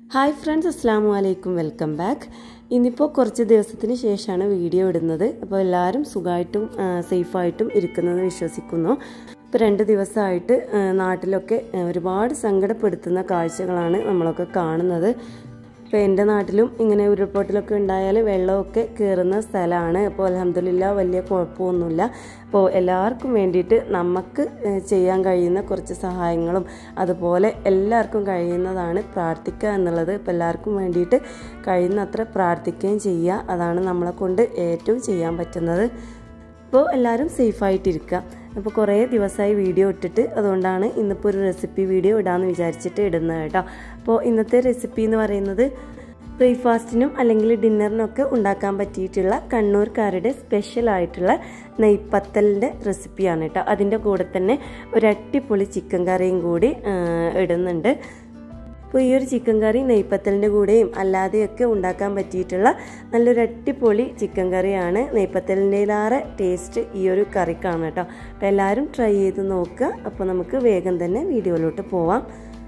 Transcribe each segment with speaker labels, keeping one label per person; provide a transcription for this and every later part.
Speaker 1: hi friends അസ്സാം വലൈക്കും welcome back ഇന്നിപ്പോൾ കുറച്ച് ദിവസത്തിന് ശേഷമാണ് വീഡിയോ ഇടുന്നത് അപ്പോൾ എല്ലാവരും സുഖമായിട്ടും സേഫായിട്ടും ഇരിക്കുന്നെന്ന് വിശ്വസിക്കുന്നു ഇപ്പോൾ രണ്ട് ദിവസമായിട്ട് നാട്ടിലൊക്കെ ഒരുപാട് സങ്കടപ്പെടുത്തുന്ന കാഴ്ചകളാണ് നമ്മളൊക്കെ കാണുന്നത് ഇപ്പോൾ എൻ്റെ നാട്ടിലും ഇങ്ങനെ ഉരുൾപൊട്ടലൊക്കെ ഉണ്ടായാൽ വെള്ളമൊക്കെ കയറുന്ന സ്ഥലമാണ് അപ്പോൾ അലഹമില്ല വലിയ കുഴപ്പമൊന്നുമില്ല അപ്പോൾ എല്ലാവർക്കും വേണ്ടിയിട്ട് നമുക്ക് ചെയ്യാൻ കഴിയുന്ന കുറച്ച് സഹായങ്ങളും അതുപോലെ എല്ലാവർക്കും കഴിയുന്നതാണ് പ്രാർത്ഥിക്കുക എന്നുള്ളത് ഇപ്പോൾ എല്ലാവർക്കും വേണ്ടിയിട്ട് കഴിയുന്നത്ര പ്രാർത്ഥിക്കുകയും ചെയ്യുക അതാണ് നമ്മളെ കൊണ്ട് ഏറ്റവും ചെയ്യാൻ പറ്റുന്നത് അപ്പോൾ എല്ലാവരും സേഫായിട്ടിരിക്കുക അപ്പോൾ കുറേ ദിവസമായി വീഡിയോ ഇട്ടിട്ട് അതുകൊണ്ടാണ് ഇന്നിപ്പോൾ ഒരു റെസിപ്പി വീഡിയോ ഇടാമെന്ന് വിചാരിച്ചിട്ട് ഇടുന്നത് കേട്ടോ അപ്പോൾ ഇന്നത്തെ റെസിപ്പി എന്ന് പറയുന്നത് ബ്രേക്ക്ഫാസ്റ്റിനും അല്ലെങ്കിൽ ഡിന്നറിനൊക്കെ ഉണ്ടാക്കാൻ പറ്റിയിട്ടുള്ള കണ്ണൂർക്കാരുടെ സ്പെഷ്യൽ ആയിട്ടുള്ള നെയ്പ്പത്തലിൻ്റെ റെസിപ്പിയാണ് കേട്ടോ അതിൻ്റെ കൂടെ തന്നെ ഒരു അടിപൊളി ചിക്കൻ കറിയും കൂടി ഇടുന്നുണ്ട് അപ്പോൾ ഈ ഒരു ചിക്കൻ കറി നെയ്പ്പത്തലിൻ്റെ കൂടെയും അല്ലാതെയൊക്കെ ഉണ്ടാക്കാൻ പറ്റിയിട്ടുള്ള നല്ലൊരു അടിപൊളി ചിക്കൻ കറിയാണ് നെയ്പ്പത്തലിൻ്റെതിലാറെ ടേസ്റ്റ് ഈ ഒരു കറിക്കാണ് കേട്ടോ അപ്പോൾ എല്ലാവരും ട്രൈ ചെയ്ത് നോക്കുക അപ്പോൾ നമുക്ക് വേഗം തന്നെ വീഡിയോയിലോട്ട് പോവാം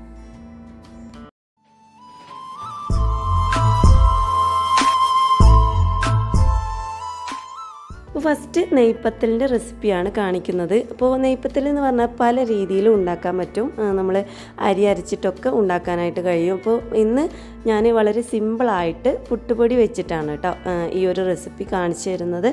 Speaker 1: ഫസ്റ്റ് നെയ്പ്പത്തലിൻ്റെ റെസിപ്പിയാണ് കാണിക്കുന്നത് അപ്പോൾ നെയ്പ്പത്തൽ എന്ന് പറഞ്ഞാൽ പല രീതിയിലും ഉണ്ടാക്കാൻ പറ്റും നമ്മൾ അരി അരച്ചിട്ടൊക്കെ ഉണ്ടാക്കാനായിട്ട് കഴിയും അപ്പോൾ ഇന്ന് ഞാൻ വളരെ സിമ്പിളായിട്ട് പുട്ടുപൊടി വെച്ചിട്ടാണ് കേട്ടോ ഈ ഒരു റെസിപ്പി കാണിച്ചു തരുന്നത്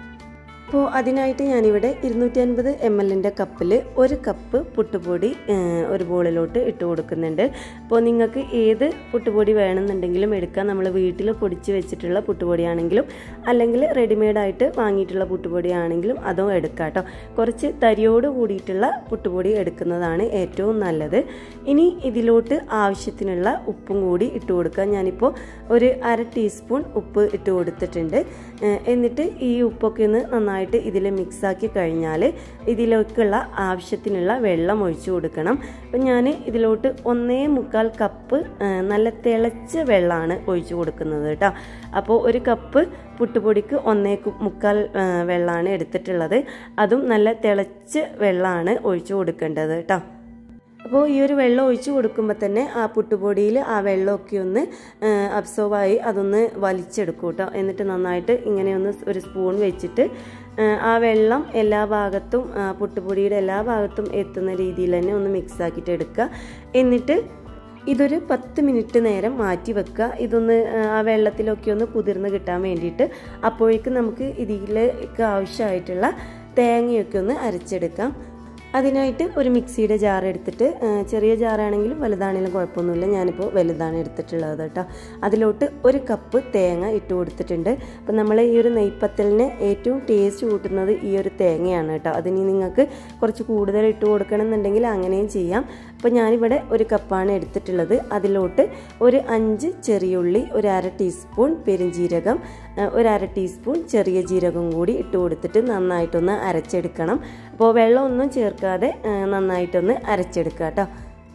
Speaker 1: അപ്പോൾ അതിനായിട്ട് ഞാനിവിടെ ഇരുന്നൂറ്റി അൻപത് എം എല്ലിൻ്റെ കപ്പിൽ ഒരു കപ്പ് പുട്ടുപൊടി ഒരു ബോളിലോട്ട് ഇട്ട് കൊടുക്കുന്നുണ്ട് അപ്പോൾ നിങ്ങൾക്ക് ഏത് പുട്ടുപൊടി വേണമെന്നുണ്ടെങ്കിലും എടുക്കാം നമ്മൾ വീട്ടിൽ പൊടിച്ച് വെച്ചിട്ടുള്ള പുട്ടുപൊടിയാണെങ്കിലും അല്ലെങ്കിൽ റെഡിമെയ്ഡായിട്ട് വാങ്ങിയിട്ടുള്ള പുട്ടുപൊടി ആണെങ്കിലും അതും എടുക്കാം കേട്ടോ കുറച്ച് തരിയോട് കൂടിയിട്ടുള്ള പുട്ടുപൊടി എടുക്കുന്നതാണ് ഏറ്റവും നല്ലത് ഇനി ഇതിലോട്ട് ആവശ്യത്തിനുള്ള ഉപ്പും കൂടി ഇട്ട് കൊടുക്കുക ഞാനിപ്പോൾ ഒരു അര ടീസ്പൂൺ ഉപ്പ് ഇട്ട് കൊടുത്തിട്ടുണ്ട് എന്നിട്ട് ഈ ഉപ്പൊക്കെ ഒന്ന് നന്നായി നന്നായിട്ട് ഇതിൽ മിക്സാക്കി കഴിഞ്ഞാൽ ഇതിലേക്കുള്ള ആവശ്യത്തിനുള്ള വെള്ളം ഒഴിച്ചു കൊടുക്കണം അപ്പം ഞാൻ ഇതിലോട്ട് ഒന്നേ മുക്കാൽ കപ്പ് നല്ല തിളച്ച വെള്ളമാണ് ഒഴിച്ചു കൊടുക്കുന്നത് കേട്ടോ അപ്പോൾ ഒരു കപ്പ് പുട്ടുപൊടിക്ക് ഒന്നേ മുക്കാൽ വെള്ളമാണ് എടുത്തിട്ടുള്ളത് അതും നല്ല തിളച്ച വെള്ളമാണ് ഒഴിച്ചു കൊടുക്കേണ്ടത് കേട്ടോ അപ്പോൾ ഈ ഒരു വെള്ളം ഒഴിച്ചു കൊടുക്കുമ്പോൾ തന്നെ ആ പുട്ടുപൊടിയിൽ ആ വെള്ളമൊക്കെ ഒന്ന് അബ്സോർവായി അതൊന്ന് വലിച്ചെടുക്കും കേട്ടോ എന്നിട്ട് നന്നായിട്ട് ഇങ്ങനെ ഒന്ന് ഒരു സ്പൂൺ വെച്ചിട്ട് ആ വെള്ളം എല്ലാ ഭാഗത്തും പുട്ടുപൊടിയുടെ എല്ലാ ഭാഗത്തും എത്തുന്ന രീതിയിൽ തന്നെ ഒന്ന് മിക്സ് ആക്കിയിട്ട് എടുക്കുക എന്നിട്ട് ഇതൊരു പത്ത് മിനിറ്റ് നേരം മാറ്റി വെക്കുക ഇതൊന്ന് ആ വെള്ളത്തിലൊക്കെ ഒന്ന് കുതിർന്ന് കിട്ടാൻ വേണ്ടിയിട്ട് അപ്പോഴേക്കും നമുക്ക് ഇതിലേക്ക് ആവശ്യമായിട്ടുള്ള തേങ്ങയൊക്കെ ഒന്ന് അരച്ചെടുക്കാം അതിനായിട്ട് ഒരു മിക്സിയുടെ ജാർ എടുത്തിട്ട് ചെറിയ ജാറാണെങ്കിലും വലുതാണെങ്കിലും കുഴപ്പമൊന്നുമില്ല ഞാനിപ്പോൾ വലുതാണ് എടുത്തിട്ടുള്ളത് കേട്ടോ അതിലോട്ട് ഒരു കപ്പ് തേങ്ങ ഇട്ട് കൊടുത്തിട്ടുണ്ട് അപ്പം നമ്മൾ ഈ ഒരു നെയ്പ്പത്തലിന് ഏറ്റവും ടേസ്റ്റ് കൂട്ടുന്നത് ഈ ഒരു തേങ്ങയാണ് കേട്ടോ അതിന് നിങ്ങൾക്ക് കുറച്ച് കൂടുതൽ ഇട്ട് കൊടുക്കണം എന്നുണ്ടെങ്കിൽ അങ്ങനെയും ചെയ്യാം അപ്പോൾ ഞാനിവിടെ ഒരു കപ്പാണ് എടുത്തിട്ടുള്ളത് അതിലോട്ട് ഒരു അഞ്ച് ചെറിയുള്ളി ഒരു അര ടീസ്പൂൺ പെരുംജീരകം ഒരു അര ടീസ്പൂൺ ചെറിയ ജീരകം കൂടി ഇട്ട് കൊടുത്തിട്ട് നന്നായിട്ടൊന്ന് അരച്ചെടുക്കണം അപ്പോൾ വെള്ളമൊന്നും ചേർക്കാതെ നന്നായിട്ടൊന്ന് അരച്ചെടുക്കുക കേട്ടോ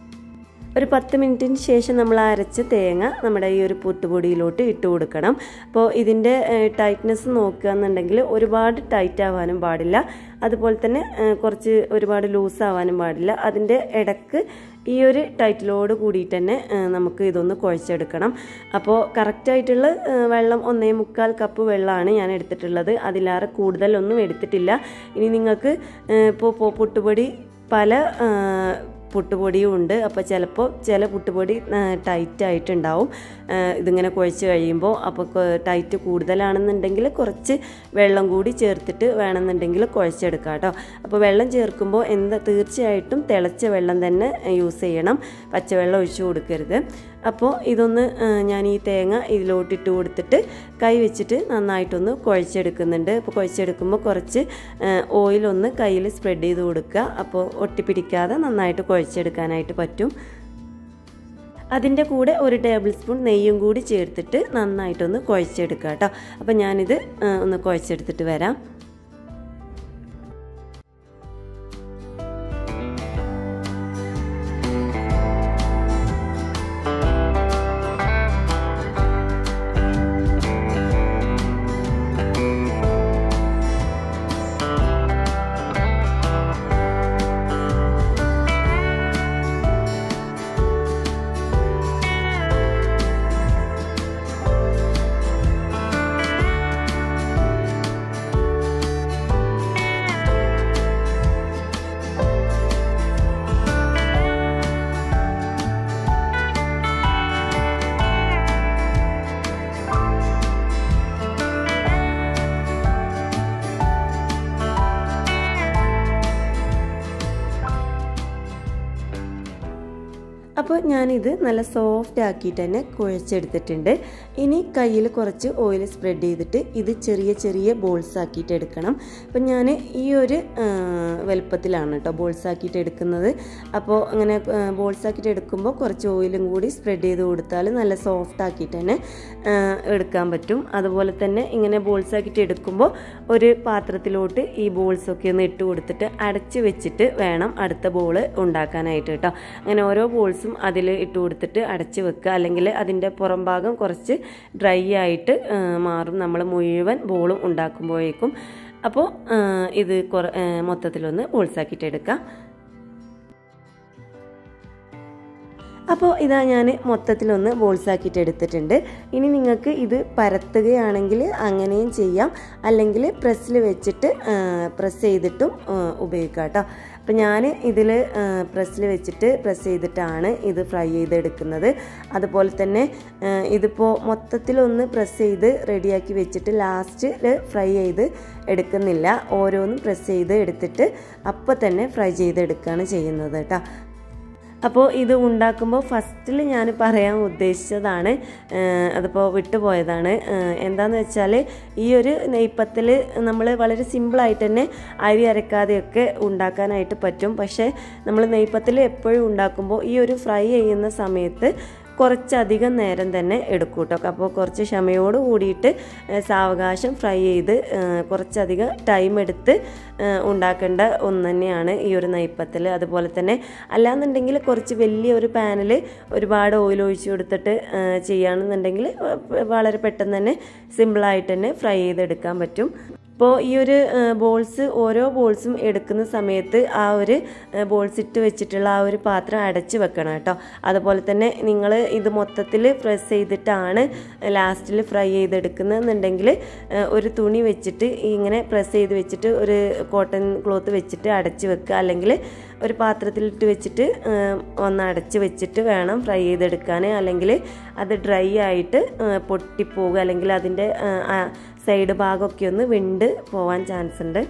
Speaker 1: ഒരു പത്ത് മിനിറ്റിന് ശേഷം നമ്മൾ അരച്ച തേങ്ങ നമ്മുടെ ഈ ഒരു പുട്ടുപൊടിയിലോട്ട് ഇട്ട് കൊടുക്കണം അപ്പോൾ ഇതിൻ്റെ ടൈറ്റ്നെസ് നോക്കുക എന്നുണ്ടെങ്കിൽ ഒരുപാട് ടൈറ്റ് ആവാനും പാടില്ല അതുപോലെ തന്നെ കുറച്ച് ഒരുപാട് ലൂസ് ആവാനും പാടില്ല അതിൻ്റെ ഇടക്ക് ഈ ഒരു ടൈറ്റിലോട് കൂടിയിട്ട് തന്നെ നമുക്ക് ഇതൊന്ന് കുഴച്ചെടുക്കണം അപ്പോൾ കറക്റ്റായിട്ടുള്ള വെള്ളം ഒന്നേ മുക്കാൽ കപ്പ് വെള്ളമാണ് ഞാൻ എടുത്തിട്ടുള്ളത് അതിലേറെ കൂടുതലൊന്നും എടുത്തിട്ടില്ല ഇനി നിങ്ങൾക്ക് ഇപ്പോൾ പുട്ടുപൊടി പല പുട്ടുപൊടിയും ഉണ്ട് അപ്പോൾ ചിലപ്പോൾ ചില പുട്ടുപൊടി ടൈറ്റ് ആയിട്ടുണ്ടാവും ഇതിങ്ങനെ കുഴച്ച് കഴിയുമ്പോൾ അപ്പോൾ ടൈറ്റ് കൂടുതലാണെന്നുണ്ടെങ്കിൽ കുറച്ച് വെള്ളം കൂടി ചേർത്തിട്ട് വേണമെന്നുണ്ടെങ്കിൽ കുഴച്ചെടുക്കാം കേട്ടോ അപ്പോൾ വെള്ളം ചേർക്കുമ്പോൾ എന്താ തീർച്ചയായിട്ടും തിളച്ച വെള്ളം തന്നെ യൂസ് ചെയ്യണം പച്ചവെള്ളം ഒഴിച്ചു കൊടുക്കരുത് അപ്പോൾ ഇതൊന്ന് ഞാൻ ഈ തേങ്ങ ഇതിലോട്ടിട്ട് കൊടുത്തിട്ട് കൈ വെച്ചിട്ട് നന്നായിട്ടൊന്ന് കുഴച്ചെടുക്കുന്നുണ്ട് അപ്പോൾ കുഴച്ചെടുക്കുമ്പോൾ കുറച്ച് ഓയിലൊന്ന് കയ്യിൽ സ്പ്രെഡ് ചെയ്ത് കൊടുക്കുക അപ്പോൾ ഒട്ടിപ്പിടിക്കാതെ നന്നായിട്ട് കുഴച്ചെടുക്കാനായിട്ട് പറ്റും അതിൻ്റെ കൂടെ ഒരു ടേബിൾ സ്പൂൺ നെയ്യും കൂടി ചേർത്തിട്ട് നന്നായിട്ടൊന്ന് കുഴച്ചെടുക്കുക കേട്ടോ അപ്പോൾ ഞാനിത് ഒന്ന് കുഴച്ചെടുത്തിട്ട് വരാം ഞാനിത് നല്ല സോഫ്റ്റ് ആക്കിയിട്ട് തന്നെ കുഴച്ചെടുത്തിട്ടുണ്ട് ഇനി കയ്യിൽ കുറച്ച് ഓയിൽ സ്പ്രെഡ് ചെയ്തിട്ട് ഇത് ചെറിയ ചെറിയ ബോൾസ് ആക്കിയിട്ട് എടുക്കണം അപ്പം ഞാൻ ഈ ഒരു വലുപ്പത്തിലാണ് കേട്ടോ ബോൾസ് ആക്കിയിട്ട് എടുക്കുന്നത് അപ്പോൾ അങ്ങനെ ബോൾസ് ആക്കിയിട്ട് എടുക്കുമ്പോൾ കുറച്ച് ഓയിലും കൂടി സ്പ്രെഡ് ചെയ്ത് കൊടുത്താൽ നല്ല സോഫ്റ്റ് ആക്കിയിട്ട് തന്നെ എടുക്കാൻ പറ്റും അതുപോലെ തന്നെ ഇങ്ങനെ ബോൾസ് ആക്കിയിട്ട് എടുക്കുമ്പോൾ ഒരു പാത്രത്തിലോട്ട് ഈ ബോൾസൊക്കെ ഒന്ന് ഇട്ട് കൊടുത്തിട്ട് അടച്ച് വെച്ചിട്ട് വേണം അടുത്ത ബോൾ ഉണ്ടാക്കാനായിട്ട് കേട്ടോ അങ്ങനെ ഓരോ ബോൾസും അതിൽ ഇട്ട് കൊടുത്തിട്ട് അടച്ച് വെക്കുക അല്ലെങ്കിൽ അതിൻ്റെ പുറം ഭാഗം കുറച്ച് ഡ്രൈ ആയിട്ട് മാറും നമ്മൾ മുഴുവൻ ബോളും ഉണ്ടാക്കുമ്പോഴേക്കും അപ്പോൾ ഇത് കുറ മൊത്തത്തിലൊന്ന് ബോൾസാക്കിയിട്ട് എടുക്കാം അപ്പോൾ ഇതാ ഞാൻ മൊത്തത്തിലൊന്ന് ബോൾസാക്കിയിട്ട് എടുത്തിട്ടുണ്ട് ഇനി നിങ്ങൾക്ക് ഇത് പരത്തുകയാണെങ്കിൽ അങ്ങനെയും ചെയ്യാം അല്ലെങ്കിൽ പ്രസ്സിൽ വെച്ചിട്ട് പ്രസ് ചെയ്തിട്ടും ഉപയോഗിക്കാം കേട്ടോ അപ്പം ഞാൻ ഇതിൽ പ്രസ്സിൽ വെച്ചിട്ട് പ്രസ് ചെയ്തിട്ടാണ് ഇത് ഫ്രൈ ചെയ്തെടുക്കുന്നത് അതുപോലെ തന്നെ ഇതിപ്പോൾ മൊത്തത്തിലൊന്ന് പ്രസ് ചെയ്ത് റെഡിയാക്കി വെച്ചിട്ട് ലാസ്റ്റിൽ ഫ്രൈ ചെയ്ത് എടുക്കുന്നില്ല ഓരോന്നും പ്രസ് ചെയ്ത് എടുത്തിട്ട് അപ്പോൾ തന്നെ ഫ്രൈ ചെയ്തെടുക്കുകയാണ് ചെയ്യുന്നത് കേട്ടോ അപ്പോൾ ഇത് ഉണ്ടാക്കുമ്പോൾ ഫസ്റ്റിൽ ഞാൻ പറയാൻ ഉദ്ദേശിച്ചതാണ് അതിപ്പോൾ വിട്ടുപോയതാണ് എന്താന്ന് വെച്ചാൽ ഈ ഒരു നെയ്പ്പത്തിൽ നമ്മൾ വളരെ സിമ്പിളായിട്ട് തന്നെ അരി അരക്കാതെയൊക്കെ ഉണ്ടാക്കാനായിട്ട് പറ്റും പക്ഷേ നമ്മൾ നെയ്പ്പത്തിൽ എപ്പോഴും ഉണ്ടാക്കുമ്പോൾ ഈ ഒരു ഫ്രൈ ചെയ്യുന്ന സമയത്ത് കുറച്ചധികം നേരം തന്നെ എടുക്കും കേട്ടോ അപ്പോൾ കുറച്ച് ക്ഷമയോട് കൂടിയിട്ട് സാവകാശം ഫ്രൈ ചെയ്ത് കുറച്ചധികം ടൈം എടുത്ത് ഉണ്ടാക്കേണ്ട ഒന്ന് തന്നെയാണ് ഈ ഒരു നെയ്പ്പത്തിൽ അതുപോലെ തന്നെ അല്ലാന്നുണ്ടെങ്കിൽ കുറച്ച് വലിയ ഒരു പാനിൽ ഒരുപാട് ഓയിൽ ഒഴിച്ച് കൊടുത്തിട്ട് ചെയ്യുകയാണെന്നുണ്ടെങ്കിൽ വളരെ പെട്ടെന്ന് തന്നെ സിമ്പിളായിട്ട് തന്നെ ഫ്രൈ ചെയ്തെടുക്കാൻ പറ്റും അപ്പോൾ ഈ ഒരു ബോൾസ് ഓരോ ബോൾസും എടുക്കുന്ന സമയത്ത് ആ ഒരു ബോൾസ് ഇട്ട് വെച്ചിട്ടുള്ള ആ ഒരു പാത്രം അടച്ച് വെക്കണം കേട്ടോ അതുപോലെ തന്നെ നിങ്ങൾ ഇത് മൊത്തത്തിൽ പ്രസ് ചെയ്തിട്ടാണ് ലാസ്റ്റിൽ ഫ്രൈ ചെയ്തെടുക്കുന്നതെന്നുണ്ടെങ്കിൽ ഒരു തുണി വെച്ചിട്ട് ഇങ്ങനെ പ്രസ് ചെയ്ത് വെച്ചിട്ട് ഒരു കോട്ടൺ ക്ലോത്ത് വെച്ചിട്ട് അടച്ച് വെക്കുക അല്ലെങ്കിൽ ഒരു പാത്രത്തിലിട്ട് വെച്ചിട്ട് ഒന്ന് അടച്ച് വെച്ചിട്ട് വേണം ഫ്രൈ ചെയ്തെടുക്കാൻ അല്ലെങ്കിൽ അത് ഡ്രൈ ആയിട്ട് പൊട്ടിപ്പോവുക അല്ലെങ്കിൽ അതിൻ്റെ സൈഡ് ഭാഗമൊക്കെ ഒന്ന് വിണ്ട് പോവാൻ ചാൻസ് ഉണ്ട്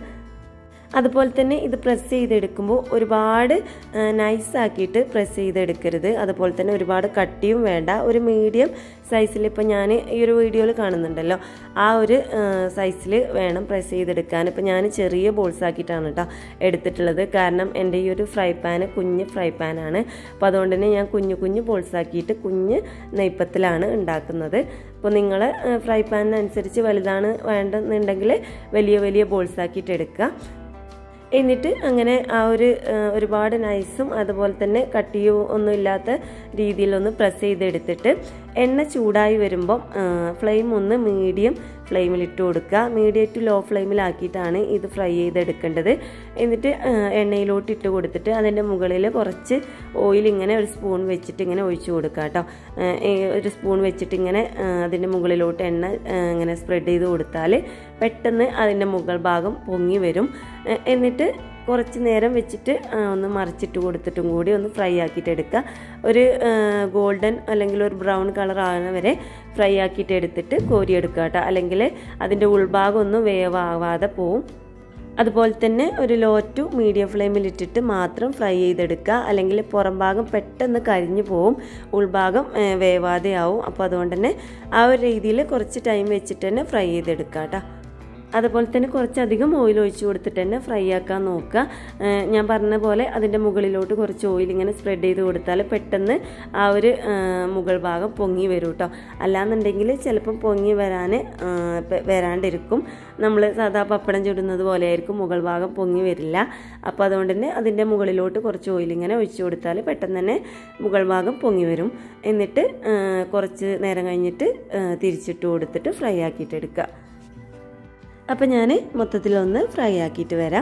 Speaker 1: അതുപോലെ തന്നെ ഇത് പ്രസ് ചെയ്തെടുക്കുമ്പോൾ ഒരുപാട് നൈസാക്കിയിട്ട് പ്രസ് ചെയ്തെടുക്കരുത് അതുപോലെ തന്നെ ഒരുപാട് കട്ടിയും വേണ്ട ഒരു മീഡിയം സൈസിൽ ഇപ്പോൾ ഞാൻ ഈ ഒരു വീഡിയോയിൽ കാണുന്നുണ്ടല്ലോ ആ ഒരു സൈസിൽ വേണം പ്രസ് ചെയ്തെടുക്കാൻ ഇപ്പോൾ ഞാൻ ചെറിയ ബോൾസ് ആക്കിയിട്ടാണ് കേട്ടോ എടുത്തിട്ടുള്ളത് കാരണം എൻ്റെ ഈ ഒരു ഫ്രൈ പാന് കുഞ്ഞ് ഫ്രൈ പാനാണ് അപ്പോൾ അതുകൊണ്ട് തന്നെ ഞാൻ കുഞ്ഞു കുഞ്ഞു ബോൾസ് ആക്കിയിട്ട് കുഞ്ഞ് നെയ്പ്പത്തിലാണ് ഉണ്ടാക്കുന്നത് അപ്പോൾ നിങ്ങൾ ഫ്രൈ പാനിനനുസരിച്ച് വലുതാണ് വേണ്ടെന്നുണ്ടെങ്കിൽ വലിയ വലിയ ബോൾസ് ആക്കിയിട്ട് എടുക്കുക എന്നിട്ട് അങ്ങനെ ആ ഒരു ഒരുപാട് നൈസും അതുപോലെ തന്നെ കട്ടിയും ഒന്നും ഇല്ലാത്ത രീതിയിലൊന്ന് പ്രസ് ചെയ്തെടുത്തിട്ട് എണ്ണ ചൂടായി വരുമ്പം ഫ്ലെയിം ഒന്ന് മീഡിയം ഫ്ലെയിമിലിട്ട് കൊടുക്കുക മീഡിയം ടു ലോ ഫ്ലെയിമിലാക്കിയിട്ടാണ് ഇത് ഫ്രൈ ചെയ്തെടുക്കേണ്ടത് എന്നിട്ട് എണ്ണയിലോട്ട് ഇട്ട് കൊടുത്തിട്ട് അതിൻ്റെ മുകളിൽ കുറച്ച് ഓയിൽ ഇങ്ങനെ ഒരു സ്പൂൺ വെച്ചിട്ട് ഇങ്ങനെ ഒഴിച്ചു കൊടുക്കുക കേട്ടോ ഒരു സ്പൂൺ വെച്ചിട്ട് ഇങ്ങനെ അതിൻ്റെ മുകളിലോട്ട് എണ്ണ ഇങ്ങനെ സ്പ്രെഡ് ചെയ്ത് കൊടുത്താൽ പെട്ടെന്ന് അതിൻ്റെ മുകൾ ഭാഗം പൊങ്ങി വരും എന്നിട്ട് കുറച്ച് നേരം വെച്ചിട്ട് ഒന്ന് മറിച്ചിട്ട് കൊടുത്തിട്ടും കൂടി ഒന്ന് ഫ്രൈ ആക്കിയിട്ട് എടുക്കുക ഒരു ഗോൾഡൻ അല്ലെങ്കിൽ ഒരു ബ്രൗൺ കളർ ആകുന്ന വരെ ഫ്രൈ ആക്കിയിട്ട് എടുത്തിട്ട് കോരിയെടുക്കുക കേട്ടോ അല്ലെങ്കിൽ അതിൻ്റെ ഉൾഭാഗം ഒന്നും വേവാവാതെ പോവും അതുപോലെ തന്നെ ഒരു ലോ ടു മീഡിയം ഫ്ലെയിമിൽ ഇട്ടിട്ട് മാത്രം ഫ്രൈ ചെയ്തെടുക്കുക അല്ലെങ്കിൽ പുറം ഭാഗം പെട്ടെന്ന് കരിഞ്ഞു പോവും ഉൾഭാഗം വേവാതെ ആവും അപ്പോൾ അതുകൊണ്ട് തന്നെ ആ ഒരു രീതിയിൽ കുറച്ച് ടൈം വെച്ചിട്ട് തന്നെ ഫ്രൈ ചെയ്തെടുക്കുക കേട്ടോ അതുപോലെ തന്നെ കുറച്ചധികം ഓയിൽ ഒഴിച്ച് കൊടുത്തിട്ട് തന്നെ ഫ്രൈ ആക്കാൻ നോക്കുക ഞാൻ പറഞ്ഞ പോലെ അതിൻ്റെ മുകളിലോട്ട് കുറച്ച് ഓയിൽ ഇങ്ങനെ സ്പ്രെഡ് ചെയ്ത് കൊടുത്താൽ പെട്ടെന്ന് ആ ഒരു മുകൾ ഭാഗം പൊങ്ങി വരും കേട്ടോ അല്ലാന്നുണ്ടെങ്കിൽ ചിലപ്പം പൊങ്ങി വരാൻ വരാണ്ടിരിക്കും നമ്മൾ സാധാ പപ്പടം ചുടുന്നത് പോലെ ആയിരിക്കും മുകൾ ഭാഗം പൊങ്ങി വരില്ല അപ്പോൾ അതുകൊണ്ട് തന്നെ അതിൻ്റെ മുകളിലോട്ട് കുറച്ച് ഓയിൽ ഇങ്ങനെ ഒഴിച്ച് കൊടുത്താൽ പെട്ടെന്ന് തന്നെ മുകൾ ഭാഗം പൊങ്ങി വരും എന്നിട്ട് കുറച്ച് നേരം കഴിഞ്ഞിട്ട് തിരിച്ചിട്ട് കൊടുത്തിട്ട് ഫ്രൈ ആക്കിയിട്ട് എടുക്കുക അപ്പം ഞാൻ മൊത്തത്തിലൊന്ന് ഫ്രൈ ആക്കിയിട്ട് വരാം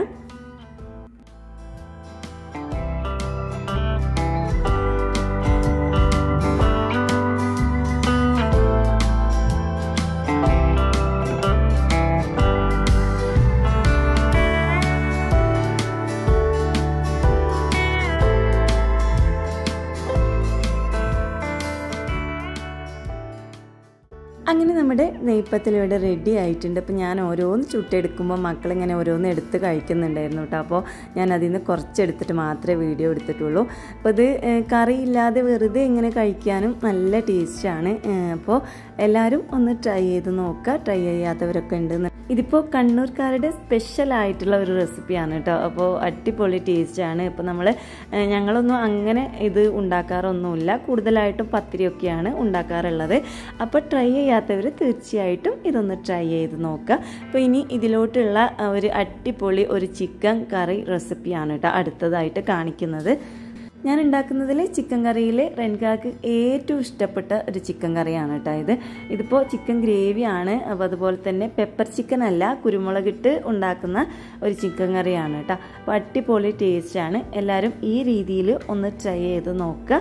Speaker 1: അങ്ങനെ നമ്മുടെ നെയ്പ്പത്തിൽ ഇവിടെ റെഡി ആയിട്ടുണ്ട് അപ്പോൾ ഞാൻ ഓരോന്ന് ചുട്ടെടുക്കുമ്പോൾ മക്കളിങ്ങനെ ഓരോന്ന് എടുത്ത് കഴിക്കുന്നുണ്ടായിരുന്നു കേട്ടോ അപ്പോൾ ഞാൻ അതിൽ നിന്ന് കുറച്ചെടുത്തിട്ട് മാത്രമേ വീഡിയോ എടുത്തിട്ടുള്ളൂ അപ്പോൾ ഇത് ഏഹ്, കറിയില്ലാതെ വെറുതെ ഇങ്ങനെ കഴിക്കാനും നല്ല ടേസ്റ്റാണ് അപ്പോൾ എല്ലാവരും ഒന്ന് ട്രൈ ചെയ്ത് നോക്കുക ട്രൈ ചെയ്യാത്തവരൊക്കെ ഉണ്ടെന്ന് ഇതിപ്പോൾ കണ്ണൂർക്കാരുടെ സ്പെഷ്യൽ ആയിട്ടുള്ള ഒരു റെസിപ്പിയാണ് കേട്ടോ അപ്പോൾ അടിപൊളി ടേസ്റ്റാണ് ഇപ്പോൾ നമ്മൾ ഞങ്ങളൊന്നും അങ്ങനെ ഇത് ഉണ്ടാക്കാറൊന്നുമില്ല കൂടുതലായിട്ടും പത്തിരിയൊക്കെയാണ് ഉണ്ടാക്കാറുള്ളത് അപ്പോൾ ട്രൈ ചെയ്യാത്തവർ തീർച്ചയായിട്ടും ഇതൊന്ന് ട്രൈ ചെയ്ത് നോക്കുക അപ്പോൾ ഇനി ഇതിലോട്ടുള്ള ആ, ഒരു അടിപൊളി ഒരു ചിക്കൻ കറി റെസിപ്പിയാണ് കേട്ടോ അടുത്തതായിട്ട് കാണിക്കുന്നത് ഞാൻ ഉണ്ടാക്കുന്നതിൽ ചിക്കൻ കറിയിൽ റെൻകാക്ക് ഏറ്റവും ഇഷ്ടപ്പെട്ട ഒരു ചിക്കൻ കറിയാണ് കേട്ടോ ഇത് ഇതിപ്പോൾ ചിക്കൻ ഗ്രേവിയാണ് അപ്പോൾ അതുപോലെ തന്നെ പെപ്പർ ചിക്കൻ അല്ല കുരുമുളകിട്ട് ഉണ്ടാക്കുന്ന ഒരു ചിക്കൻ കറിയാണ് കേട്ടോ അപ്പോൾ അടിപൊളി ടേസ്റ്റാണ് എല്ലാവരും ഈ രീതിയിൽ ഒന്ന് ട്രൈ ചെയ്ത് നോക്കുക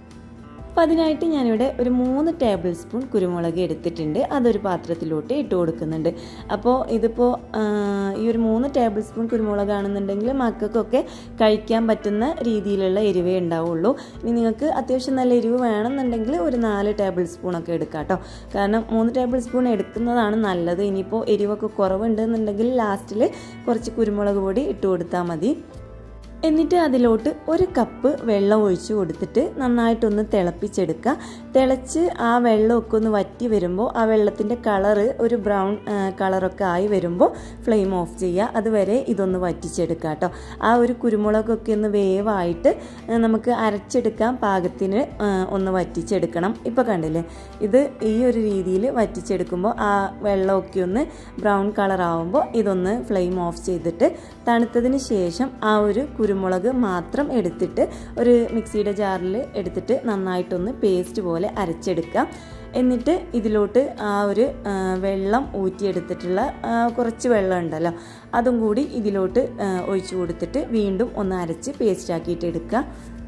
Speaker 1: അപ്പോൾ അതിനായിട്ട് ഞാനിവിടെ ഒരു മൂന്ന് ടേബിൾ സ്പൂൺ കുരുമുളക് എടുത്തിട്ടുണ്ട് അതൊരു പാത്രത്തിലോട്ട് ഇട്ട് കൊടുക്കുന്നുണ്ട് അപ്പോൾ ഇതിപ്പോൾ ആ, ഈ ഒരു മൂന്ന് ടേബിൾ സ്പൂൺ കുരുമുളകാണെന്നുണ്ടെങ്കിൽ മക്കൾക്കൊക്കെ കഴിക്കാൻ പറ്റുന്ന രീതിയിലുള്ള എരിവേ ഉണ്ടാവുള്ളൂ ഇനി നിങ്ങൾക്ക് അത്യാവശ്യം നല്ല എരിവ് വേണമെന്നുണ്ടെങ്കിൽ ഒരു നാല് ടേബിൾ സ്പൂണൊക്കെ എടുക്കാം കേട്ടോ കാരണം മൂന്ന് ടേബിൾ സ്പൂൺ എടുക്കുന്നതാണ് നല്ലത് ഇനിയിപ്പോൾ എരിവൊക്കെ കുറവുണ്ടെന്നുണ്ടെങ്കിൽ ലാസ്റ്റിൽ കുറച്ച് കുരുമുളക് പൊടി ഇട്ട് കൊടുത്താൽ മതി എന്നിട്ട് അതിലോട്ട് ഒരു കപ്പ് വെള്ളം ഒഴിച്ച് കൊടുത്തിട്ട് നന്നായിട്ടൊന്ന് തിളപ്പിച്ചെടുക്കുക തിളച്ച് ആ വെള്ളമൊക്കെ ഒന്ന് വറ്റി വരുമ്പോൾ ആ വെള്ളത്തിൻ്റെ കളറ് ഒരു ബ്രൗൺ കളറൊക്കെ ആയി വരുമ്പോൾ ഫ്ലെയിം ഓഫ് ചെയ്യുക അതുവരെ ഇതൊന്ന് വറ്റിച്ചെടുക്കുക കേട്ടോ ആ ഒരു കുരുമുളകൊക്കെ ഒന്ന് വേവായിട്ട് ആ, നമുക്ക് അരച്ചെടുക്കാൻ പാകത്തിന് ആ, ഒന്ന് വറ്റിച്ചെടുക്കണം ഇപ്പോൾ കണ്ടില്ലേ ഇത് ഈ ഒരു രീതിയിൽ വറ്റിച്ചെടുക്കുമ്പോൾ ആ വെള്ളമൊക്കെ ഒന്ന് ബ്രൗൺ കളർ ആവുമ്പോൾ ഇതൊന്ന് ഫ്ലെയിം ഓഫ് ചെയ്തിട്ട് തണുത്തതിന് ശേഷം ആ ഒരു കുരുമുളക് മാത്രം എടുത്തിട്ട് ഒരു മിക്സിയുടെ ജാറിൽ എടുത്തിട്ട് നന്നായിട്ടൊന്ന് പേസ്റ്റ് പോലെ അരച്ചെടുക്കുക എന്നിട്ട് ഇതിലോട്ട് ആ ഒരു ആ, വെള്ളം ഊറ്റിയെടുത്തിട്ടുള്ള ആ, കുറച്ച് വെള്ളം ഉണ്ടല്ലോ അതും കൂടി ഇതിലോട്ട് ആ, ഒഴിച്ചു കൊടുത്തിട്ട് വീണ്ടും ഒന്ന് അരച്ച് പേസ്റ്റ് ആക്കിയിട്ട് എടുക്കുക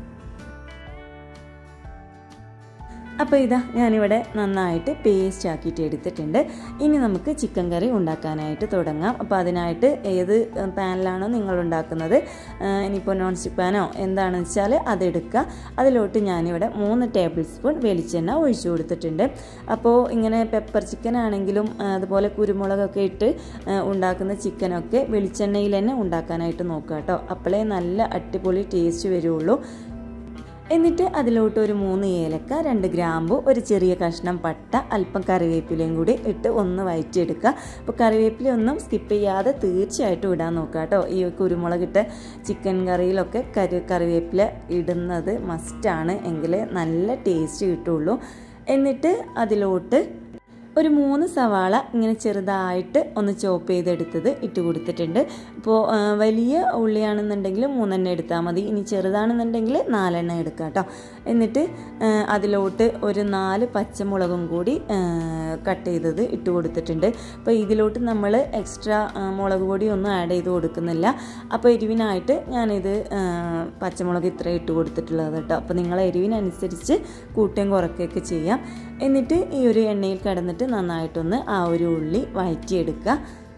Speaker 1: അപ്പോൾ ഇതാ ഞാനിവിടെ നന്നായിട്ട് പേസ്റ്റ് ആക്കിയിട്ട് എടുത്തിട്ടുണ്ട് ഇനി നമുക്ക് ചിക്കൻ കറി ഉണ്ടാക്കാനായിട്ട് തുടങ്ങാം അപ്പോൾ അതിനായിട്ട് ഏത് പാനിലാണോ നിങ്ങൾ ഉണ്ടാക്കുന്നത് ആ, ഇനിയിപ്പോൾ നോൺ സ്റ്റിക്ക് പാനോ എന്താണെന്ന് വെച്ചാൽ അതെടുക്കുക അതിലോട്ട് ഞാനിവിടെ മൂന്ന് ടേബിൾ സ്പൂൺ വെളിച്ചെണ്ണ ഒഴിച്ചു കൊടുത്തിട്ടുണ്ട് അപ്പോൾ ഇങ്ങനെ പെപ്പർ ചിക്കൻ ആണെങ്കിലും ആ, അതുപോലെ കുരുമുളകൊക്കെ ഇട്ട് ആ, ഉണ്ടാക്കുന്ന ചിക്കനൊക്കെ വെളിച്ചെണ്ണയിൽ തന്നെ ഉണ്ടാക്കാനായിട്ട് നോക്കുക കേട്ടോ അപ്പോഴേ നല്ല അടിപൊളി ടേസ്റ്റ് വരുള്ളൂ എന്നിട്ട് അതിലോട്ട് ഒരു മൂന്ന് ഏലക്ക രണ്ട് ഗ്രാമ്പു ഒരു ചെറിയ കഷ്ണം പട്ട അല്പം കറിവേപ്പിലയും കൂടി ഇട്ട് ഒന്ന് വഴറ്റിയെടുക്കുക അപ്പോൾ കറിവേപ്പില ഒന്നും സ്കിപ്പ് ചെയ്യാതെ തീർച്ചയായിട്ടും ഇടാൻ നോക്കുക കേട്ടോ ഈ കുരുമുളകിട്ട ചിക്കൻ കറിയിലൊക്കെ കറി കറിവേപ്പില ഇടുന്നത് മസ്റ്റാണ് എങ്കിൽ നല്ല ടേസ്റ്റ് കിട്ടുള്ളൂ എന്നിട്ട് അതിലോട്ട് ഒരു മൂന്ന് സവാള ഇങ്ങനെ ചെറുതായിട്ട് ഒന്ന് ചോപ്പ് ചെയ്തെടുത്തത് ഇട്ട് കൊടുത്തിട്ടുണ്ട് ഇപ്പോൾ ആ, വലിയ ഉള്ളിയാണെന്നുണ്ടെങ്കിൽ മൂന്നെണ്ണം എടുത്താൽ മതി ഇനി ചെറുതാണെന്നുണ്ടെങ്കിൽ നാലെണ്ണം എടുക്കാം കേട്ടോ എന്നിട്ട് ആ, അതിലോട്ട് ഒരു നാല് പച്ചമുളകും കൂടി കട്ട് ചെയ്തത് ഇട്ട് കൊടുത്തിട്ടുണ്ട് അപ്പോൾ ഇതിലോട്ട് നമ്മൾ എക്സ്ട്രാ മുളക് പൊടി ഒന്നും ആഡ് ചെയ്ത് കൊടുക്കുന്നില്ല അപ്പോൾ എരിവിനായിട്ട് ഞാനിത് ആ, പച്ചമുളക് ഇത്ര ഇട്ട് കൊടുത്തിട്ടുള്ളത് കേട്ടോ അപ്പോൾ നിങ്ങളെ എരിവിനനുസരിച്ച് കൂട്ടുകയും കുറയ്ക്കുകയൊക്കെ ചെയ്യാം എന്നിട്ട് ഈ ഒരു എണ്ണയിൽ കിടന്നിട്ട് നന്നായിട്ടൊന്ന് ആ ഒരു ഉള്ളി വഴറ്റിയെടുക്കുക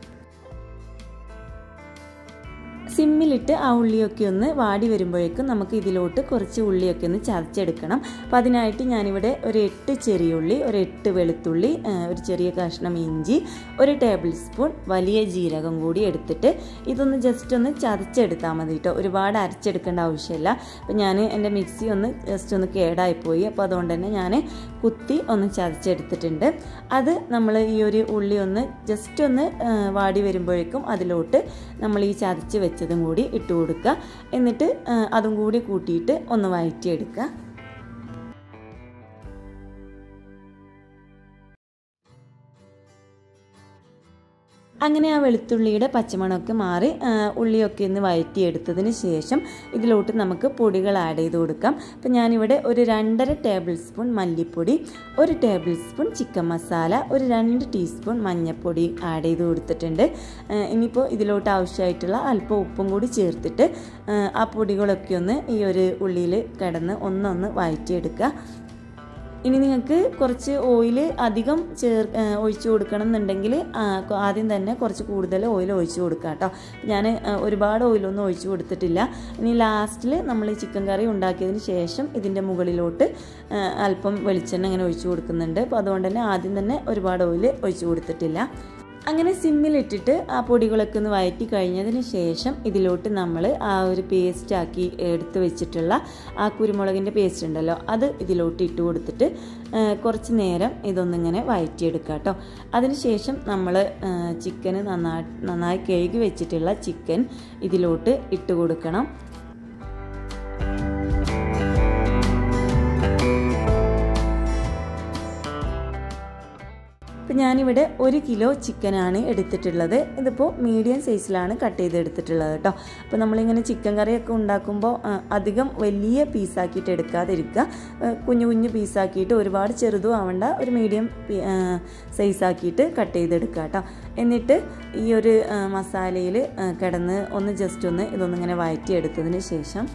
Speaker 1: സിമ്മിലിട്ട് ആ ഉള്ളിയൊക്കെ ഒന്ന് വാടി വരുമ്പോഴേക്കും നമുക്ക് ഇതിലോട്ട് കുറച്ച് ഉള്ളിയൊക്കെ ഒന്ന് ചതച്ചെടുക്കണം അപ്പോൾ അതിനായിട്ട് ഞാനിവിടെ ഒരു എട്ട് ചെറിയ ഉള്ളി ഒരു എട്ട് വെളുത്തുള്ളി ആ, ഒരു ചെറിയ കഷ്ണം ഇഞ്ചി ഒരു ടേബിൾ സ്പൂൺ വലിയ ജീരകം കൂടി എടുത്തിട്ട് ഇതൊന്ന് ജസ്റ്റ് ഒന്ന് ചതച്ചെടുത്താൽ മതി കേട്ടോ ഒരുപാട് അരച്ചെടുക്കേണ്ട ആവശ്യമില്ല അപ്പോൾ ഞാൻ എൻ്റെ മിക്സി ഒന്ന് ജസ്റ്റ് ഒന്ന് കേടായിപ്പോയി അപ്പോൾ അതുകൊണ്ട് തന്നെ ഞാൻ കുത്തി ഒന്ന് ചതച്ചെടുത്തിട്ടുണ്ട് അത് നമ്മൾ ഈ ഒരു ഉള്ളി ഒന്ന് ജസ്റ്റ് ഒന്ന് ആ, വാടി വരുമ്പോഴേക്കും അതിലോട്ട് നമ്മൾ ഈ ചതച്ച് വെച്ചതും കൂടി ഇട്ട് കൊടുക്കുക എന്നിട്ട് ആ, അതും കൂടി കൂട്ടിയിട്ട് ഒന്ന് വഴറ്റിയെടുക്കുക അങ്ങനെ ആ വെളുത്തുള്ളിയുടെ പച്ചമണമൊക്കെ മാറി ആ, ഉള്ളിയൊക്കെ ഒന്ന് വഴറ്റിയെടുത്തതിന് ശേഷം ഇതിലോട്ട് നമുക്ക് പൊടികൾ ആഡ് ചെയ്ത് കൊടുക്കാം അപ്പം ഞാനിവിടെ ഒരു രണ്ടര ടേബിൾ സ്പൂൺ മല്ലിപ്പൊടി ഒരു ടേബിൾ സ്പൂൺ ചിക്കൻ മസാല ഒരു രണ്ട് ടീസ്പൂൺ മഞ്ഞൾപ്പൊടി ആഡ് ചെയ്ത് കൊടുത്തിട്ടുണ്ട് ആ, ഇനിയിപ്പോൾ ഇതിലോട്ട് ആവശ്യമായിട്ടുള്ള അല്പം ഉപ്പും കൂടി ചേർത്തിട്ട് ആ, ആ പൊടികളൊക്കെ ഒന്ന് ഈ ഒരു ഉള്ളിയിൽ കിടന്ന് ഒന്നൊന്ന് വഴറ്റിയെടുക്കുക
Speaker 2: ഇനി നിങ്ങൾക്ക് കുറച്ച് ഓയിൽ അധികം ചേർ ആ, ഒഴിച്ചു കൊടുക്കണം എന്നുണ്ടെങ്കിൽ ആ, കൊ- ആദ്യം തന്നെ കുറച്ച് കൂടുതൽ ഓയിൽ ഒഴിച്ചു കൊടുക്കുക കേട്ടോ ഞാൻ ആ, ഒരുപാട് ഓയിലൊന്നും ഒഴിച്ചു കൊടുത്തിട്ടില്ല ഇനി ലാസ്റ്റിൽ നമ്മൾ ചിക്കൻ കറി ഉണ്ടാക്കിയതിന് ശേഷം ഇതിൻ്റെ മുകളിലോട്ട് ആ, അല്പം വെളിച്ചെണ്ണ ഇങ്ങനെ ഒഴിച്ചു കൊടുക്കുന്നുണ്ട് അപ്പോൾ അതുകൊണ്ട് തന്നെ ആദ്യം തന്നെ ഒരുപാട് ഓയിൽ ഒഴിച്ചു കൊടുത്തിട്ടില്ല അങ്ങനെ സിമ്മിലിട്ടിട്ട് ആ പൊടികളൊക്കെ ഒന്ന് വഴറ്റി കഴിഞ്ഞതിന് ശേഷം ഇതിലോട്ട് നമ്മൾ ആ ഒരു പേസ്റ്റ് ആക്കി എടുത്ത് വെച്ചിട്ടുള്ള ആ കുരുമുളകിൻ്റെ പേസ്റ്റ് ഉണ്ടല്ലോ അത് ഇതിലോട്ട് ഇട്ട് കൊടുത്തിട്ട് ആ, കുറച്ച് നേരം ഇതൊന്നിങ്ങനെ വഴറ്റിയെടുക്കുക കേട്ടോ അതിനുശേഷം നമ്മൾ ചിക്കന് നന്നായി നന്നായി കഴുകി വെച്ചിട്ടുള്ള ചിക്കൻ ഇതിലോട്ട് ഇട്ട് കൊടുക്കണം ഇപ്പം ഞാനിവിടെ ഒരു കിലോ ചിക്കനാണ് എടുത്തിട്ടുള്ളത് ഇതിപ്പോൾ മീഡിയം സൈസിലാണ് കട്ട് ചെയ്ത് എടുത്തിട്ടുള്ളത് കേട്ടോ അപ്പോൾ നമ്മളിങ്ങനെ ചിക്കൻ കറിയൊക്കെ ഉണ്ടാക്കുമ്പോൾ ആ, അധികം വലിയ പീസാക്കിയിട്ട് എടുക്കാതിരിക്കുക ആ, കുഞ്ഞു കുഞ്ഞു പീസാക്കിയിട്ട് ഒരുപാട് ചെറുതും ആവണ്ട ഒരു മീഡിയം സൈസാക്കിയിട്ട് കട്ട് ചെയ്തെടുക്കുക കേട്ടോ എന്നിട്ട് ഈ ഒരു മസാലയിൽ കിടന്ന് ഒന്ന് ജസ്റ്റ് ഒന്ന് ഇതൊന്നിങ്ങനെ വഴറ്റിയെടുത്തതിന് ശേഷം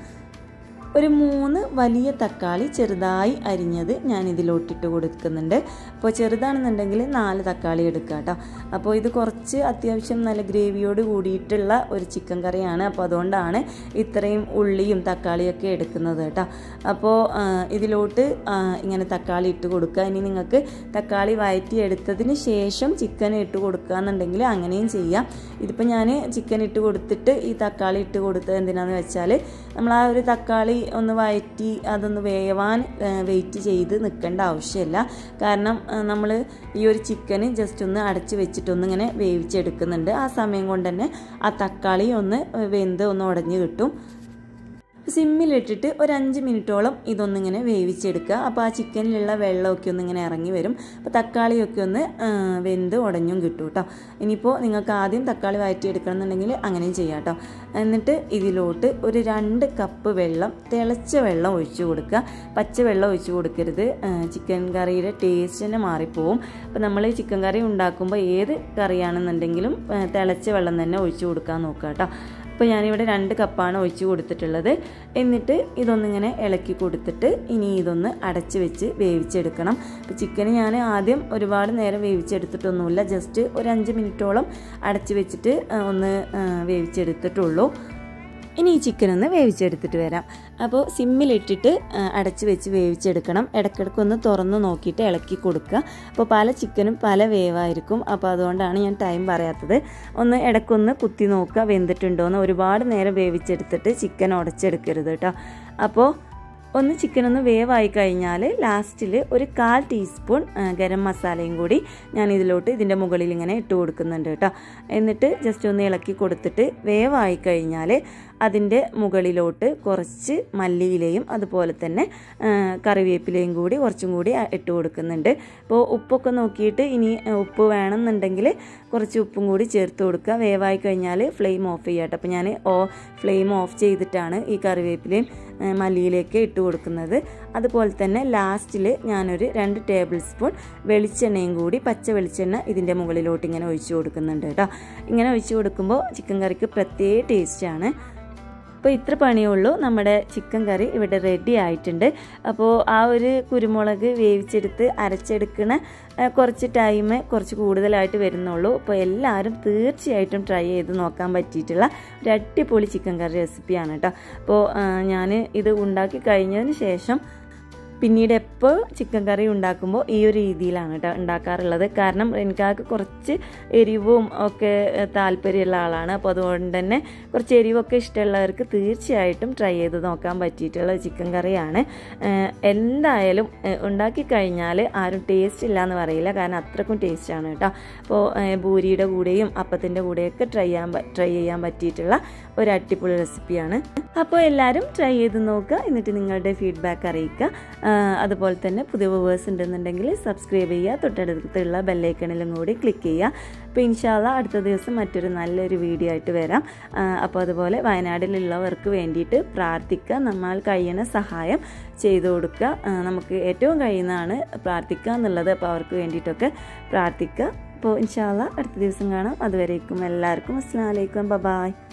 Speaker 2: ഒരു മൂന്ന് വലിയ തക്കാളി ചെറുതായി അരിഞ്ഞത് ഞാൻ ഇതിലോട്ടിട്ട് കൊടുക്കുന്നുണ്ട് അപ്പോൾ ചെറുതാണെന്നുണ്ടെങ്കിൽ നാല് തക്കാളി എടുക്കുക കേട്ടോ അപ്പോൾ ഇത് കുറച്ച് അത്യാവശ്യം നല്ല ഗ്രേവിയോട് കൂടിയിട്ടുള്ള ഒരു ചിക്കൻ കറിയാണ് അപ്പോൾ അതുകൊണ്ടാണ് ഇത്രയും ഉള്ളിയും തക്കാളിയൊക്കെ എടുക്കുന്നത് കേട്ടോ അപ്പോൾ ആ, ഇതിലോട്ട് ആ, ഇങ്ങനെ തക്കാളി ഇട്ട് കൊടുക്കുക ഇനി നിങ്ങൾക്ക് തക്കാളി വഴറ്റി എടുത്തതിന് ശേഷം ചിക്കൻ ഇട്ട് കൊടുക്കുക എന്നുണ്ടെങ്കിൽ അങ്ങനെയും ചെയ്യാം ഇതിപ്പോൾ ഞാൻ ചിക്കൻ ഇട്ട് കൊടുത്തിട്ട് ഈ തക്കാളി ഇട്ട് കൊടുത്തത് എന്തിനാന്ന് വെച്ചാൽ നമ്മൾ ആ ഒരു തക്കാളി ഒന്ന് വഴറ്റി അതൊന്ന് വേവാൻ വെയിറ്റ് ചെയ്ത് നിൽക്കേണ്ട ആവശ്യമില്ല കാരണം നമ്മൾ ഈ ഒരു ചിക്കന് ജസ്റ്റ് ഒന്ന് അടച്ച് വെച്ചിട്ടൊന്ന് ഇങ്ങനെ വേവിച്ചെടുക്കുന്നുണ്ട് ആ സമയം കൊണ്ട് തന്നെ ആ തക്കാളി ഒന്ന് വെന്ത് ഒന്ന് ഉടഞ്ഞ് കിട്ടും സിമ്മിലിട്ടിട്ട് ഒരു അഞ്ച് മിനിറ്റോളം ഇതൊന്നിങ്ങനെ വേവിച്ചെടുക്കുക അപ്പോൾ ആ ചിക്കനിലുള്ള വെള്ളമൊക്കെ ഒന്നിങ്ങനെ ഇറങ്ങി വരും അപ്പോൾ തക്കാളിയൊക്കെ ഒന്ന് ആ, വെന്ത് ഉടഞ്ഞും കിട്ടും കേട്ടോ ഇനിയിപ്പോൾ നിങ്ങൾക്ക് ആദ്യം തക്കാളി വഴറ്റിയെടുക്കണം എന്നുണ്ടെങ്കിൽ അങ്ങനെയും ചെയ്യാം കേട്ടോ എന്നിട്ട് ഇതിലോട്ട് ഒരു രണ്ട് കപ്പ് വെള്ളം തിളച്ച വെള്ളം ഒഴിച്ചു കൊടുക്കുക പച്ച വെള്ളം ഒഴിച്ചു കൊടുക്കരുത് ആ, ചിക്കൻ കറിയുടെ ടേസ്റ്റ് തന്നെ മാറിപ്പോവും അപ്പോൾ നമ്മൾ ചിക്കൻ കറി ഉണ്ടാക്കുമ്പോൾ ഏത് കറിയാണെന്നുണ്ടെങ്കിലും ആ, തിളച്ച വെള്ളം തന്നെ ഒഴിച്ചു കൊടുക്കാൻ നോക്കുക കേട്ടോ അപ്പോൾ ഞാനിവിടെ രണ്ട് കപ്പാണ് ഒഴിച്ച് കൊടുത്തിട്ടുള്ളത് എന്നിട്ട് ഇതൊന്നിങ്ങനെ ഇളക്കി കൊടുത്തിട്ട് ഇനി ഇതൊന്ന് അടച്ച് വെച്ച് വേവിച്ചെടുക്കണം അപ്പോൾ ചിക്കൻ ഞാൻ ആദ്യം ഒരുപാട് നേരം വേവിച്ചെടുത്തിട്ടൊന്നുമില്ല ജസ്റ്റ് ഒരു അഞ്ച് മിനിറ്റോളം അടച്ച് വെച്ചിട്ട് ആ, ഒന്ന് ആ, വേവിച്ചെടുത്തിട്ടുള്ളൂ ഇനി ഈ ചിക്കൻ ഒന്ന് വേവിച്ചെടുത്തിട്ട് വരാം അപ്പോൾ സിമ്മിലിട്ടിട്ട് ആ, അടച്ച് വെച്ച് വേവിച്ചെടുക്കണം ഇടയ്ക്കിടയ്ക്ക് ഒന്ന് തുറന്ന് നോക്കിയിട്ട് ഇളക്കി കൊടുക്കുക അപ്പോൾ പല ചിക്കനും പല വേവായിരിക്കും അപ്പോൾ അതുകൊണ്ടാണ് ഞാൻ ടൈം പറയാത്തത് ഒന്ന് ഇടയ്ക്കൊന്ന് കുത്തി നോക്കുക വെന്തിട്ടുണ്ടോ എന്ന് ഒരുപാട് നേരം വേവിച്ചെടുത്തിട്ട് ചിക്കൻ ഉടച്ചെടുക്കരുത് കേട്ടോ അപ്പോൾ ഒന്ന് ചിക്കൻ ഒന്ന് വേവായി കഴിഞ്ഞാൽ ലാസ്റ്റിൽ ഒരു കാൽ ടീസ്പൂൺ ആ, ഗരം മസാലയും കൂടി ഞാൻ ഇതിലോട്ട് ഇതിൻ്റെ മുകളിൽ ഇങ്ങനെ ഇട്ട് കൊടുക്കുന്നുണ്ട് കേട്ടോ എന്നിട്ട് ജസ്റ്റ് ഒന്ന് ഇളക്കി കൊടുത്തിട്ട് വേവായി കഴിഞ്ഞാൽ അതിൻ്റെ മുകളിലോട്ട് കുറച്ച് മല്ലിയിലയും അതുപോലെ തന്നെ ആ, കറിവേപ്പിലയും കൂടി കുറച്ചും കൂടി ആ, ഇട്ട് കൊടുക്കുന്നുണ്ട് അപ്പോൾ ഉപ്പൊക്കെ നോക്കിയിട്ട് ഇനി ആ, ഉപ്പ് വേണമെന്നുണ്ടെങ്കിൽ കുറച്ച് ഉപ്പും കൂടി ചേർത്ത് കൊടുക്കുക വേവായി കഴിഞ്ഞാൽ ഫ്ലെയിം ഓഫ് ചെയ്യുക കേട്ടോ അപ്പോൾ ഞാൻ ഓ ഫ്ലെയിം ഓഫ് ചെയ്തിട്ടാണ് ഈ കറിവേപ്പിലയും ആ, മല്ലിയിലേക്ക് ഇട്ട് കൊടുക്കുന്നത് അതുപോലെ തന്നെ ലാസ്റ്റിൽ ഞാനൊരു രണ്ട് ടേബിൾ സ്പൂൺ വെളിച്ചെണ്ണയും കൂടി പച്ച വെളിച്ചെണ്ണ ഇതിൻ്റെ മുകളിലോട്ട് ഇങ്ങനെ ഒഴിച്ചു കൊടുക്കുന്നുണ്ട് കേട്ടോ ഇങ്ങനെ ഒഴിച്ചു കൊടുക്കുമ്പോൾ ചിക്കൻ കറിക്ക് പ്രത്യേക ടേസ്റ്റാണ് അപ്പോൾ ഇത്ര പണിയേ ഉള്ളൂ നമ്മുടെ ചിക്കൻ കറി ഇവിടെ റെഡി ആയിട്ടുണ്ട് അപ്പോൾ ആ ഒരു കുരുമുളക് വേവിച്ചെടുത്ത് അരച്ചെടുക്കണ ആ, കുറച്ച് ടൈം കുറച്ച് കൂടുതലായിട്ട് വരുന്നുള്ളൂ അപ്പോൾ എല്ലാവരും തീർച്ചയായിട്ടും ട്രൈ ചെയ്ത് നോക്കാൻ പറ്റിയിട്ടുള്ള ഒരു അടിപൊളി ചിക്കൻ കറി റെസിപ്പിയാണ് കേട്ടോ അപ്പോൾ ഞാൻ ഇത് ഉണ്ടാക്കി കഴിഞ്ഞതിന് ശേഷം പിന്നീട് എപ്പോൾ ചിക്കൻ കറി ഉണ്ടാക്കുമ്പോൾ ഈ ഒരു രീതിയിലാണ് കേട്ടോ ഉണ്ടാക്കാറുള്ളത് കാരണം എനിക്കാക്ക് കുറച്ച് എരിവും ഒക്കെ ഏഹ്, താല്പര്യമുള്ള ആളാണ് അപ്പോൾ അതുകൊണ്ട് തന്നെ കുറച്ച് എരിവൊക്കെ ഇഷ്ടമുള്ളവർക്ക് തീർച്ചയായിട്ടും ട്രൈ ചെയ്ത് നോക്കാൻ പറ്റിയിട്ടുള്ള ചിക്കൻ കറിയാണ് ഏഹ്, എന്തായാലും ഏഹ്, ഉണ്ടാക്കി കഴിഞ്ഞാൽ ആരും ടേസ്റ്റ് ഇല്ല എന്ന് പറയില്ല കാരണം അത്രക്കും ടേസ്റ്റാണ് കേട്ടോ അപ്പോൾ ഏഹ്, ഭൂരിയുടെ കൂടെയും അപ്പത്തിൻ്റെ കൂടെയൊക്കെ ട്രൈ ചെയ്യാൻ പ- ട്രൈ ചെയ്യാൻ പറ്റിയിട്ടുള്ള ഒരു അടിപൊളി റെസിപ്പിയാണ് അപ്പോൾ എല്ലാവരും ട്രൈ ചെയ്ത് നോക്കുക എന്നിട്ട് നിങ്ങളുടെ ഫീഡ്ബാക്ക് അറിയിക്കുക ആ, അതുപോലെ തന്നെ പുതിയ വ്യൂവേഴ്സ് ഉണ്ടെന്നുണ്ടെങ്കിൽ സബ്സ്ക്രൈബ് ചെയ്യുക തൊട്ടടുത്തുള്ള ബെല്ലൈക്കണിലും കൂടി ക്ലിക്ക് ചെയ്യുക അപ്പോൾ ഇൻഷാല്ല അടുത്ത ദിവസം മറ്റൊരു നല്ലൊരു വീഡിയോ ആയിട്ട് വരാം ആ, അപ്പോൾ അതുപോലെ വയനാട്ടിലുള്ളവർക്ക് വേണ്ടിയിട്ട് പ്രാർത്ഥിക്കുക നമ്മൾ കഴിയുന്ന സഹായം ചെയ്തു കൊടുക്കുക ആ, നമുക്ക് ഏറ്റവും കഴിയുന്നതാണ് പ്രാർത്ഥിക്കുക എന്നുള്ളത് അപ്പോൾ അവർക്ക് വേണ്ടിയിട്ടൊക്കെ പ്രാർത്ഥിക്കുക അപ്പോൾ ഇൻഷാല്ല അടുത്ത ദിവസം കാണാം അതുവരേക്കും എല്ലാവർക്കും അസ്സാം വലൈക്കും ബൈ